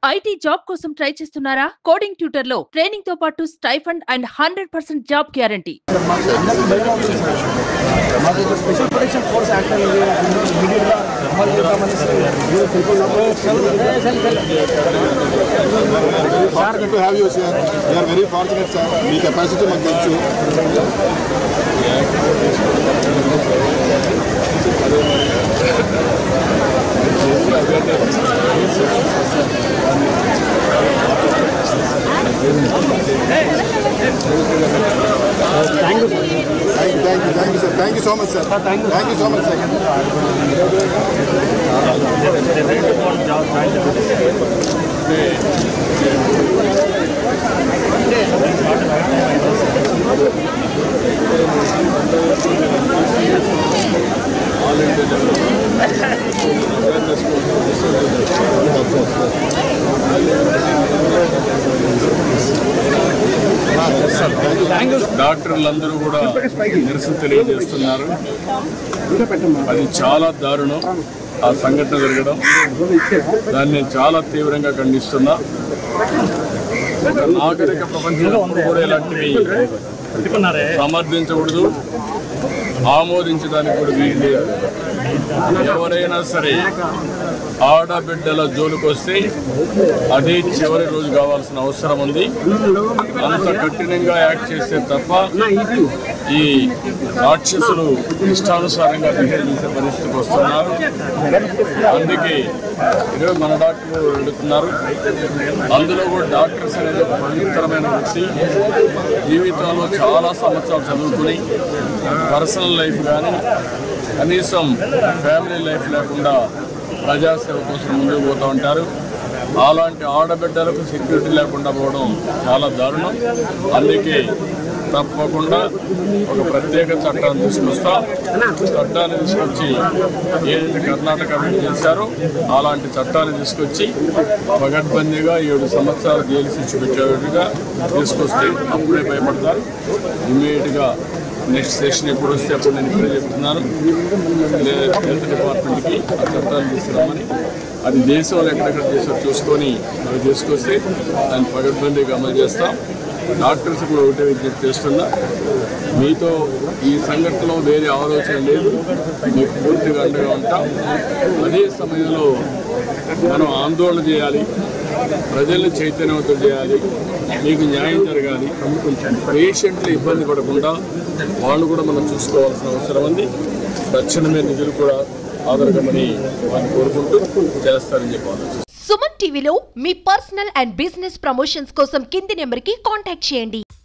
IT job కోసం try చేస్తున్నారా coding tutor లో ట్రైనింగ్ తో పాటు stipend and hundred percent job guarantee అందరికీ భయం అవుతుంది సార్ మాకు ఒక స్పెషల్ ప్రొటెక్షన్ ఫోర్స్ యాక్ట్ అనేది ఇమీడియట్గా అమలు చేద్దామనేసి fortunate to have you sir we are very fortunate sir మీ కెపాసిటీ మాకు తెలుసు thank you sir thank you thank you thank you sir thank you so much sir thank you. Thank you so much sir డాక్టర్లందరూ కూడా నిరసన తెలియజేస్తున్నారు అది చాలా దారుణం ఆ సంఘటన జరగడం దాన్ని నేను చాలా తీవ్రంగా ఖండిస్తున్నా ఒక నాగరిక ప్రపంచంలో ఎప్పుడు కూడా ఇలాంటివి సమర్థించకూడదు ఆమోదించడానికి కూడా వీలు లేదు ఎవరైనా సరే ఆడబిడ్డల జోలికి వస్తే అదే చివరి రోజు కావాల్సిన అవసరం ఉంది అంత కఠినంగా యాక్ట్ చేస్తే తప్ప ఈ రాక్షసులు ఇష్టానుసారంగా బిహేవ్ చేసే పరిస్థితికి వస్తున్నారు అందుకే ఈరోజు మన డాక్టర్లు అడుగుతున్నారు అందులో కూడా డాక్టర్స్ అనేది ఒక పవిత్రమైన వృత్తి జీవితంలో చాలా సంవత్సరాలు చదువుకుని పర్సనల్ లైఫ్ కానీ కనీసం ఫ్యామిలీ లైఫ్ లేకుండా ప్రజాసేవ కోసం ముందుకు పోతూ ఉంటారు అలాంటి ఆడబిడ్డలకు సెక్యూరిటీ లేకుండా పోవడం చాలా దారుణం అందుకే తప్పకుండా ఒక ప్రత్యేక చట్టాన్ని తీసుకొస్తాం చట్టాన్ని తీసుకొచ్చి ఏదైతే కర్ణాటక వీళ్ళు చేశారో అలాంటి చట్టాన్ని తీసుకొచ్చి పగడ్బందీగా ఏడు సంవత్సరాలు జైలు శిక్ష పెట్టేట్టుగా తీసుకొస్తే అప్పుడే భయపడతారు ఇమ్మీడియట్గా నెక్స్ట్ సెషన్ ఎప్పుడు వస్తే అప్పుడు నేను ఇప్పుడే చెప్తున్నాను లే- హెల్త్ డిపార్ట్మెంట్కి ఆ చట్టాలు తీసుకురామని అది దేశంలో ఎక్కడెక్కడ చేసారో చూసుకొని అవి తీసుకొస్తే దాన్ని పగడ్బందీగా అమలు చేస్తాం డాక్టర్స్ కూడా ఒకటే విజ్ఞప్తి చేస్తున్నా మీతో ఈ సంఘటనలో వేరే ఆలోచన లేదు మీకు పూర్తిగా అండగా ఉంటాం అదే సమయంలో మనం ఆందోళన చేయాలి ప్రజల్ని చైతన్యవంతం చేయాలి మీకు న్యాయం జరగాలి పేషెంట్లు ఇబ్బంది పడకుండా వాళ్ళు కూడా మనం చూసుకోవాల్సిన అవసరం ఉంది తక్షణమే నిధులు కూడా ఆదరగమని వారిని కోరుకుంటూ చేస్తారని చెప్పాలి సుమన్ టీవీలో మీ పర్సనల్ అండ్ బిజినెస్ ప్రమోషన్స్ కోసం కింది నెంబర్కి కాంటాక్ట్ చేయండి